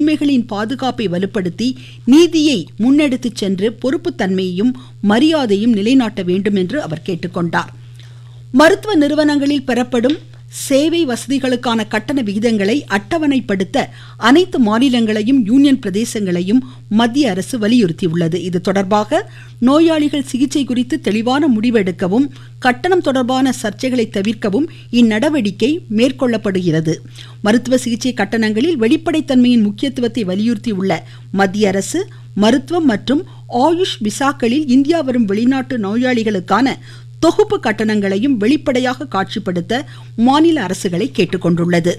உரிமைகளின் பாதுகாப்பை வலுப்படுத்தி நீதியை முன்னெடுத்துச் சென்று பொறுப்புத்தன்மையையும் மரியாதையும் நிலைநாட்ட வேண்டும் என்று அவர் கேட்டுக்கொண்டார் மருத்துவ நிறுவனங்களில் பெறப்படும் சேவை வசதிகளுக்கான கட்டண விகிதங்களை அட்டவணைப்படுத்த அனைத்து மாநிலங்களையும் யூனியன் பிரதேசங்களையும் மத்திய அரசு வலியுறுத்தியுள்ளது இது தொடர்பாக நோயாளிகள் சிகிச்சை குறித்து தெளிவான முடிவெடுக்கவும் கட்டணம் தொடர்பான சர்ச்சைகளை தவிர்க்கவும் இந்நடவடிக்கை மேற்கொள்ளப்படுகிறது மருத்துவ சிகிச்சை கட்டணங்களில் வெளிப்படைத்தன்மையின் முக்கியத்துவத்தை வலியுறுத்தியுள்ள மத்திய அரசு மருத்துவம் மற்றும் ஆயுஷ் விசாக்களில் இந்தியா வரும் வெளிநாட்டு நோயாளிகளுக்கான தொகுப்பு கட்டணங்களையும் வெளிப்படையாக காட்சிப்படுத்த மாநில அரசுகளை கேட்டுக்கொண்டுள்ளது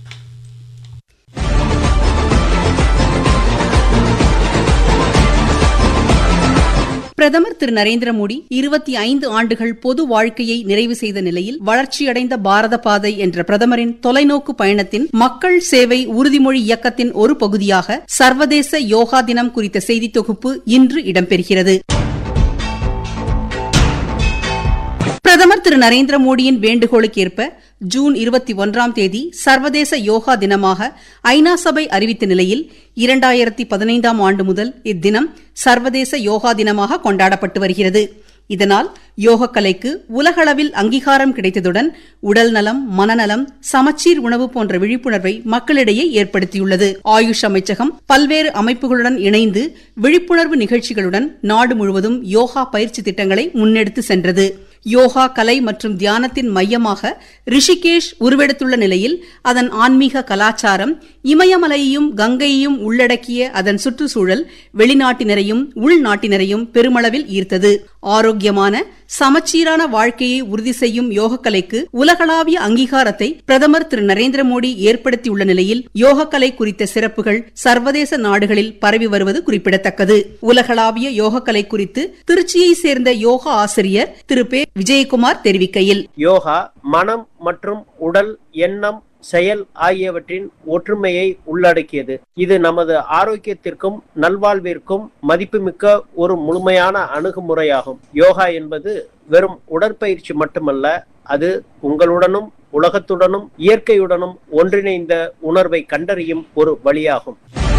பிரதமர் திரு நரேந்திர மோடி இருபத்தி ஐந்து ஆண்டுகள் பொது வாழ்க்கையை நிறைவு செய்த நிலையில் வளர்ச்சியடைந்த பாரத பாதை என்ற பிரதமரின் தொலைநோக்கு பயணத்தின் மக்கள் சேவை உறுதிமொழி இயக்கத்தின் ஒரு பகுதியாக சர்வதேச யோகா தினம் குறித்த செய்தி தொகுப்பு இன்று இடம்பெறுகிறது பிரதமர் திரு நரேந்திர மோடியின் வேண்டுகோளுக்கேற்ப ஜூன் இருபத்தி ஒன்றாம் தேதி சர்வதேச யோகா தினமாக ஐநா சபை அறிவித்த நிலையில் இரண்டாயிரத்தி பதினைந்தாம் ஆண்டு முதல் இத்தினம் சர்வதேச யோகா தினமாக கொண்டாடப்பட்டு வருகிறது இதனால் யோகக்கலைக்கு உலகளவில் அங்கீகாரம் கிடைத்ததுடன் உடல் நலம் மனநலம் சமச்சீர் உணவு போன்ற விழிப்புணர்வை மக்களிடையே ஏற்படுத்தியுள்ளது ஆயுஷ் அமைச்சகம் பல்வேறு அமைப்புகளுடன் இணைந்து விழிப்புணர்வு நிகழ்ச்சிகளுடன் நாடு முழுவதும் யோகா பயிற்சி திட்டங்களை முன்னெடுத்து சென்றது யோகா கலை மற்றும் தியானத்தின் மையமாக ரிஷிகேஷ் உருவெடுத்துள்ள நிலையில் அதன் ஆன்மீக கலாச்சாரம் இமயமலையையும் கங்கையையும் உள்ளடக்கிய அதன் சுற்றுச்சூழல் வெளிநாட்டினரையும் உள்நாட்டினரையும் பெருமளவில் ஈர்த்தது ஆரோக்கியமான சமச்சீரான வாழ்க்கையை உறுதி செய்யும் யோகக்கலைக்கு உலகளாவிய அங்கீகாரத்தை பிரதமர் திரு நரேந்திர மோடி ஏற்படுத்தியுள்ள நிலையில் யோகக்கலை குறித்த சிறப்புகள் சர்வதேச நாடுகளில் பரவி வருவது குறிப்பிடத்தக்கது உலகளாவிய யோகக்கலை குறித்து திருச்சியை சேர்ந்த யோகா ஆசிரியர் திரு பே விஜயகுமார் தெரிவிக்கையில் யோகா மனம் மற்றும் உடல் எண்ணம் செயல் ஆகியவற்றின் ஒற்றுமையை உள்ளடக்கியது இது நமது ஆரோக்கியத்திற்கும் நல்வாழ்விற்கும் மதிப்புமிக்க ஒரு முழுமையான அணுகுமுறையாகும் யோகா என்பது வெறும் உடற்பயிற்சி மட்டுமல்ல அது உங்களுடனும் உலகத்துடனும் இயற்கையுடனும் ஒன்றிணைந்த உணர்வை கண்டறியும் ஒரு வழியாகும்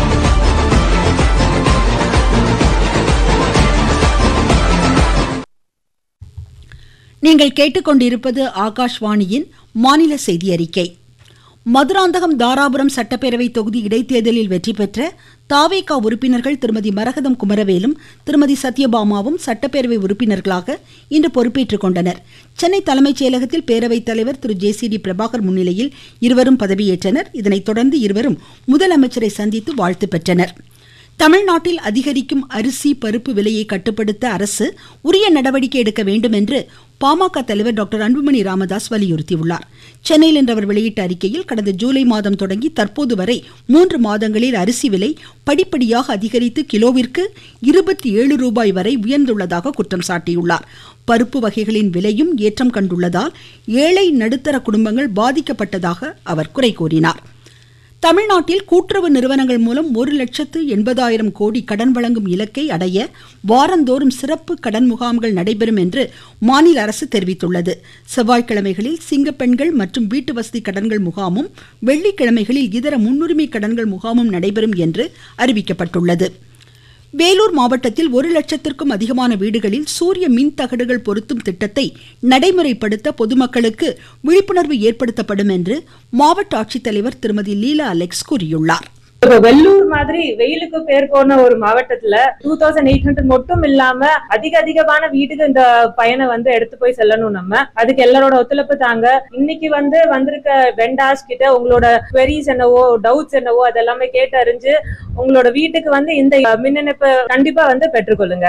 நீங்கள் கேட்டுக்கொண்டிருப்பது ஆகாஷ்வாணியின் மாநில செய்தி அறிக்கை மதுராந்தகம் தாராபுரம் சட்டப்பேரவை தொகுதி இடைத்தேர்தலில் வெற்றி பெற்ற தாவேகா உறுப்பினர்கள் திருமதி மரகதம் குமரவேலும் திருமதி சத்யபாமாவும் சட்டப்பேரவை உறுப்பினர்களாக இன்று பொறுப்பேற்றுக் கொண்டனர் சென்னை தலைமைச் செயலகத்தில் பேரவைத் தலைவர் Thiru J C D Prabhakar முன்னிலையில் இருவரும் பதவியேற்றனர் இதனைத் தொடர்ந்து இருவரும் முதலமைச்சரை சந்தித்து வாழ்த்து பெற்றனர் தமிழ்நாட்டில் அதிகரிக்கும் அரிசி பருப்பு விலையை கட்டுப்படுத்த அரசு உரிய நடவடிக்கை எடுக்க வேண்டும் என்று பாமக தலைவர் டாக்டர் அன்புமணி ராமதாஸ் வலியுறுத்தியுள்ளார் சென்னையில் இன்று அவர் வெளியிட்ட அறிக்கையில் கடந்த ஜூலை மாதம் தொடங்கி தற்போது வரை மூன்று மாதங்களில் அரிசி விலை படிப்படியாக அதிகரித்து கிலோவிற்கு இருபத்தி ஏழு ரூபாய் வரை உயர்ந்துள்ளதாக குற்றம் சாட்டியுள்ளார் பருப்பு வகைகளின் விலையும் ஏற்றம் கண்டுள்ளதால் ஏழை நடுத்தர குடும்பங்கள் பாதிக்கப்பட்டதாக அவர் குறை கூறினார் தமிழ்நாட்டில் கூட்டுறவு நிறுவனங்கள் மூலம் ஒரு லட்சத்து எண்பதாயிரம் கோடி கடன் வழங்கும் இலக்கை அடைய வாரந்தோறும் சிறப்பு கடன் முகாம்கள் நடைபெறும் என்று மாநில அரசு தெரிவித்துள்ளது செவ்வாய்க்கிழமைகளில் சிங்கப்பெண்கள் மற்றும் வீட்டு வசதி கடன்கள் முகாமும் வெள்ளிக்கிழமைகளில் இதர முன்னுரிமை கடன்கள் முகாமும் நடைபெறும் என்று அறிவிக்கப்பட்டுள்ளது வேலூர் மாவட்டத்தில் ஒரு லட்சத்திற்கும் அதிகமான வீடுகளில் சூரிய மின் தகடுகள் பொருத்தும் திட்டத்தை நடைமுறைப்படுத்த பொதுமக்களுக்கு விழிப்புணர்வு ஏற்படுத்தப்படும் என்று மாவட்ட ஆட்சித்தலைவர் திருமதி லீலா அலெக்ஸ் கூறியுள்ளார் இப்ப வெள்ளூர் மாதிரி வெயிலுக்கு பேர் போன ஒரு மாவட்டத்துல டூ தௌசண்ட் எயிட் ஹண்ட்ரட் மட்டும் இல்லாம அதிக அதிகமான வீட்டுக்கு இந்த பயனை வந்து எடுத்து போய் செல்லணும் நம்ம அதுக்கு எல்லாரோட ஒத்துழைப்பு தாங்க இன்னைக்கு வந்து வந்திருக்க வெண்டாஸ் கிட்ட உங்களோட queries என்னவோ டவுட்ஸ் என்னவோ அதெல்லாமே கேட்டு அறிஞ்சு உங்களோட வீட்டுக்கு வந்து இந்த மின் இணைப்பு கண்டிப்பா வந்து பெற்றுக்கொள்ளுங்க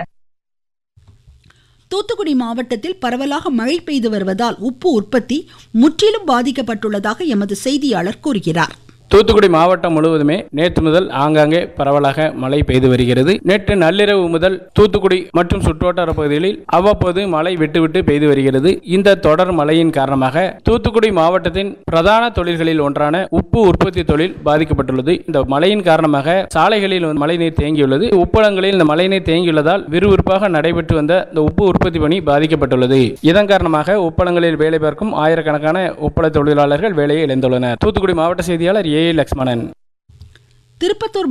தூத்துக்குடி மாவட்டத்தில் பரவலாக மழை பெய்து வருவதால் உப்பு உற்பத்தி முற்றிலும் பாதிக்கப்பட்டுள்ளதாக எமது செய்தியாளர் கூறுகிறார் தூத்துக்குடி மாவட்டம் முழுவதுமே நேற்று முதல் ஆங்காங்கே பரவலாக மழை பெய்து வருகிறது நேற்று நள்ளிரவு முதல் தூத்துக்குடி மற்றும் சுற்றுவட்டார பகுதிகளில் அவ்வப்போது மழை விட்டுவிட்டு பெய்து வருகிறது இந்த தொடர் மழையின் காரணமாக தூத்துக்குடி மாவட்டத்தின் பிரதான தொழில்களில் ஒன்றான உப்பு உற்பத்தி தொழில் பாதிக்கப்பட்டுள்ளது இந்த மழையின் காரணமாக சாலைகளில் வந்து மழைநீர் தேங்கியுள்ளது உப்பளங்களில் இந்த மழைநீர் தேங்கியுள்ளதால் விறுவிறுப்பாக நடைபெற்று வந்த இந்த உப்பு உற்பத்தி பணி பாதிக்கப்பட்டுள்ளது இதன் காரணமாக உப்பளங்களில் வேலை பார்க்கும் ஆயிரக்கணக்கான உப்பள தொழிலாளர்கள் வேலையை இழந்துள்ளனர் தூத்துக்குடி மாவட்ட செய்தியாளர் ஏ லக்ஷ்மணன் திருப்பத்தூர்